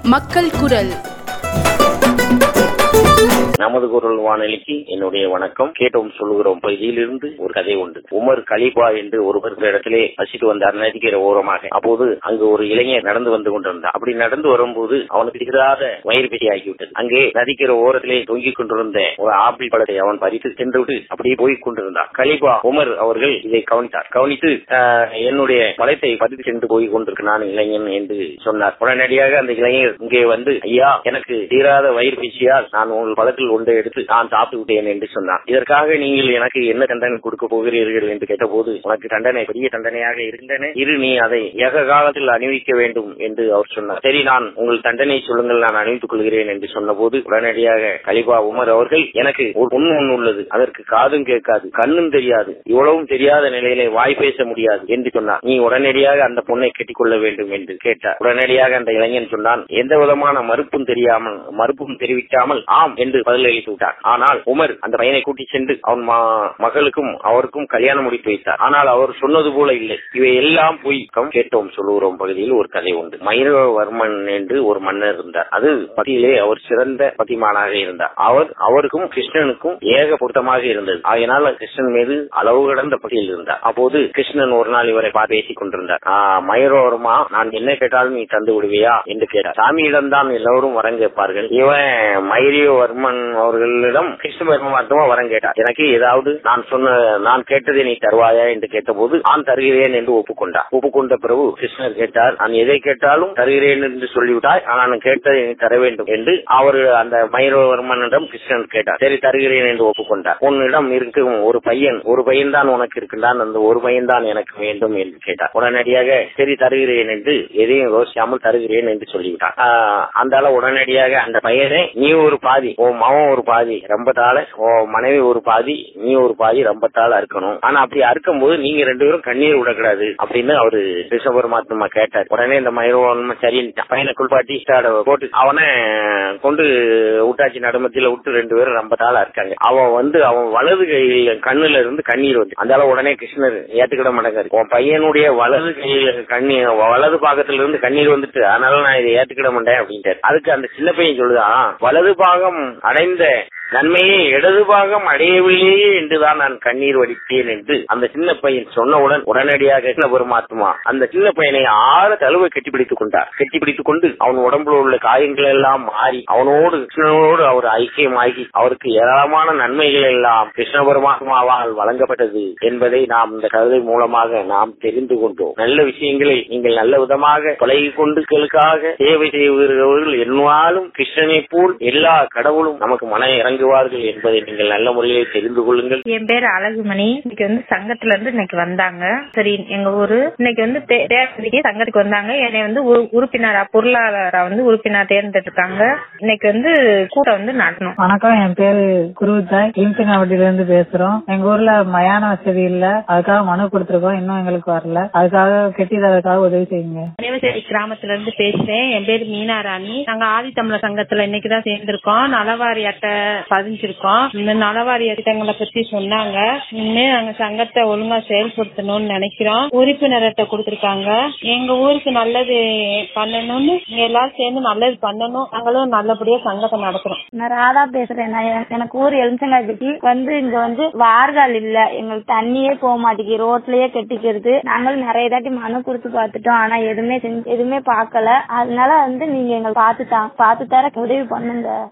மக்கள் குரல் நமது குரல் வானொலிக்கு என்னுடைய வணக்கம் கேட்டோம் சொல்லுகிறோம் பகுதியிலிருந்து ஒரு கதை உண்டு உமர் கலீபா என்று ஒருவர் இந்த இடத்திலே வசித்து வந்தார் நதிக்கிற ஓரமாக அப்போது அங்கு ஒரு இளைஞர் நடந்து வந்து கொண்டிருந்தார் அப்படி நடந்து வரும்போது அவனுக்கு திகழாத வயிறு பெட்டி ஆகிவிட்டது அங்கே நதிக்கிற ஓரத்திலே தொங்கிக் கொண்டிருந்த ஒரு ஆப்பிள் பழத்தை அவன் பறித்து சென்றுவிட்டு அப்படியே போய் கொண்டிருந்தான் கலீபா உமர் அவர்கள் இதை கவனித்தார் கவனித்து "ஆஹ், என்னுடைய பழத்தை பறித்து சென்று போய் கொண்டிருக்கிறான் இளைஞன் என்று சொன்னார் உடனடியாக அந்த இளைஞர் இங்கே வந்து ஐயா எனக்கு தீராத வயிறு பீச்சியால் நான் உங்கள் பழத்தில் ஒன்றை எடுத்து நான் சாப்பிட்டு விட்டேன் என்று சொன்னார் இதற்காக நீங்கள் எனக்கு என்ன தண்டனை கொடுக்க போகிறீர்கள் என்று கேட்டபோது உனக்கு தண்டனை பெரிய தண்டனையாக இருந்தன இரு நீ அதை ஏக காலத்தில் அணிவிக்க வேண்டும் என்று அவர் சொன்னார் சரி நான் உங்கள் தண்டனை சொல்லுங்கள் நான் அணிவித்துக் கொள்கிறேன் என்று சொன்னபோது உடனடியாக கலிபா உமர் அவர்கள் எனக்கு ஒரு பொண்ணு ஒண்ணு உள்ளது அதற்கு காதும் கேட்காது கண்ணும் தெரியாது இவ்வளவும் தெரியாத நிலையிலே வாய் பேச முடியாது என்று சொன்னார் நீ உடனடியாக அந்த பொண்ணை கட்டிக்கொள்ள வேண்டும் என்று கேட்டார் உடனடியாக அந்த இளைஞன் சொன்னான் எந்த விதமான மறுப்பும் தெரியாமல் மறுப்பும் தெரிவிக்காமல் ஆம் என்று பதிலளித்து விட்டார் ஆனால் உமர் அந்த பையனை கூட்டி சென்று அவன் ம- மகளுக்கும் அவருக்கும் கல்யாணம் முடித்து வைத்தார் ஆனால் அவர் சொன்னது போல இல்லை இவை எல்லாம் போய் கம் கேட்டோம் சொல்லுகிறோம் பகுதியில் ஒரு கதை உண்டு மயிரவர்மன் என்று ஒரு மன்னர் இருந்தார் அது பத்தியிலே அவர் சிறந்த பத்திமானாக இருந்தார் அவர் அவருக்கும் கிருஷ்ணனுக்கும் ஏக பொருத்தமாக இருந்தது அதனால் கிருஷ்ணன் மீது அளவு கடந்த பட்டியல் இருந்தார் அப்போது கிருஷ்ணன் ஒரு நாள் இவரை பார்த்து பேசிக் கொண்டிருந்தார் "ஆஹ், மயூரவர்மா நான் என்ன கேட்டாலும் நீ தந்து விடுவியா என்று கேட்டார் சாமியிடம் தான் எல்லோரும் வரம் கேட்பார்கள் இவன் மயூரியவர்மன் அவர்களிடம் கிருஷ்ண பரமாத்மா வரம் கேட்டார் எனக்கு ஏதாவது நான் சொன்ன நான் கேட்டதை நீ தருவாயா என்று கேட்டபோது நான் தருகிறேன் என்று ஒப்புக்கொண்டார் ஒப்புக்கொண்ட பிறகு கிருஷ்ணர் கேட்டார் நான் எதை கேட்டாலும் தருகிறேன் என்று சொல்லிவிட்டாய் ஆனால் நான் கேட்டதை நீ தர வேண்டும் என்று அவர் அந்த மயூரவர்மனிடம் கிருஷ்ணன் கேட்டார் சரி தருகிறேன் என்று ஒப்புக்கொண்டார் உன்னிடம் இருக்கும் ஒரு பையன் ஒரு பையன் தான் உனக்கு இருக்கின்றான் அந்த ஒரு பையன் தான் எனக்கு வேண்டும் என்று கேட்டார் உடனடியாக சரி தருகிறேன் என்று எதையும் யோசிக்காமல் தருகிறேன் என்று சொல்லிவிட்டார் ஆஹ், அந்த ஆள உடனடியாக அந்த பையனை நீ ஒரு பாதி உன் மகன் ஒரு பாதி ரம்பத்தால உன் மனைவி ஒரு பாதி நீ ஒரு பாதி ரம்பத்தால அறுக்கணும் ஆனா அப்படி அறுக்கும் போது நீங்க ரெண்டு பேரும் கண்ணீர் விடக்கூடாது அப்படின்னு அவரு கிருஷ்ண பரமாத்மா கேட்டார் உடனே இந்த மயிரோன்மை சரின்னு பையனை குளிப்பாட்டி ஸ்டாட போட்டு அவனை கொண்டு விட்டாச்சி நடுமத்தில விட்டு ரெண்டு பேரும் ரம்பத்தால இருக்காங்க அவன் வந்து அவன் வலது கையில கண்ணுல இருந்து கண்ணீர் வந்து அதனால உடனே கிருஷ்ணர் ஏத்துக்கிட மாட்டேங்காரு உன் பையனுடைய வலது கையில கண்ணீர் வலது பாகத்துல இருந்து கண்ணீர் வந்துட்டு அதனால நான் இதை ஏத்துக்கிட மாட்டேன் அப்படின்ட்டாரு அதுக்கு அந்த சின்ன பையன் சொல்லுதான் வலது பாகம் அடைந்த நன்மையை இடது பாகம் அடையவில்லையே என்றுதான் நான் கண்ணீர் வடித்தேன் என்று அந்த சின்ன பையன் சொன்னவுடன் உடனடியாக கிருஷ்ண பரமாத்மா அந்த சின்ன பையனை ஆற தழுவை கட்டிப்பிடித்துக் கொண்டார் கட்டிப்பிடித்துக் கொண்டு அவன் உடம்புல உள்ள காயங்கள் எல்லாம் மாறி அவனோடு கிருஷ்ணனோடு அவர் ஐக்கியமாகி அவருக்கு ஏராளமான நன்மைகள் எல்லாம் கிருஷ்ண பரமாத்மாவால் வழங்கப்பட்டது என்பதை நாம் இந்த கதை மூலமாக நாம் தெரிந்து கொண்டோம் நல்ல விஷயங்களை நீங்கள் நல்ல விதமாக பழகி கொண்டுகளுக்காக சேவை செய்கிறவர்கள் என்னாலும் கிருஷ்ணனை போல் எல்லா கடவுளும் நமக்கு மன இறங்குவார்கள் என்பதை நீங்கள் நல்ல முறையிலே தெரிந்து கொள்ளுங்கள் என் பேர் அழகுமணி இன்னைக்கு வந்து சங்கத்துல இருந்து இன்னைக்கு வந்தாங்க சரி எங்க ஊரு இன்னைக்கு வந்து தே- தேர்தலுக்கு சங்கத்துக்கு வந்தாங்க என்னை வந்து உறு- உறுப்பினரா பொருளாளரா வந்து உறுப்பினர் தேர்ந்தெடுத்தாங்க இன்னைக்கு வந்து கூட்டம் வந்து நடத்தணும் வணக்கம் என் பேரு குருவித்தாய் இம்சினாவட்டில இருந்து பேசுறோம் எங்க ஊர்ல மயான வசதி இல்ல அதுக்காக மனு கொடுத்திருக்கோம் இன்னும் எங்களுக்கு வரல அதுக்காக கெட்டி தரதுக்காக உதவி செய்யுங்க தேவசேரி கிராமத்துல இருந்து பேசுறேன் என் பேர் மீனா ராணி நாங்க ஆதித்தமிழர் சங்கத்துல இன்னைக்குதான் சேர்ந்திருக்கோம் நலவாரி அட்டை பதிஞ்சிருக்கோம் இந்த நலவாரி திட்டங்களை பத்தி சொன்னாங்க இனிமே நாங்க சங்கத்தை ஒழுங்கா செயல்படுத்தணும்னு நினைக்கிறோம் உறுப்பினர் அட்டை கொடுத்திருக்காங்க எங்க ஊருக்கு நல்லது பண்ணணும்னு நீங்க எல்லாரும் சேர்ந்து நல்லது பண்ணணும் நாங்களும் நல்லபடியா சங்கத்தை நடத்துறோம் நான் ராதா பேசுறேன் நான் எ- எனக்கு ஊர் எலுச்சங்காய்பட்டி வந்து இங்க வந்து வார்கால் இல்ல எங்களுக்கு தண்ணியே போக மாட்டேங்குது ரோட்லயே கெட்டிக்கிறது நாங்களும் நிறைய தாட்டி மனு கொடுத்து பார்த்துட்டோம் ஆனா எதுவுமே செஞ்சு- எதுவுமே பார்க்கல அதனால வந்து நீங்க எங்களுக்கு பார்த்து தா பார்த்து தர உதவி பண்ணுங்க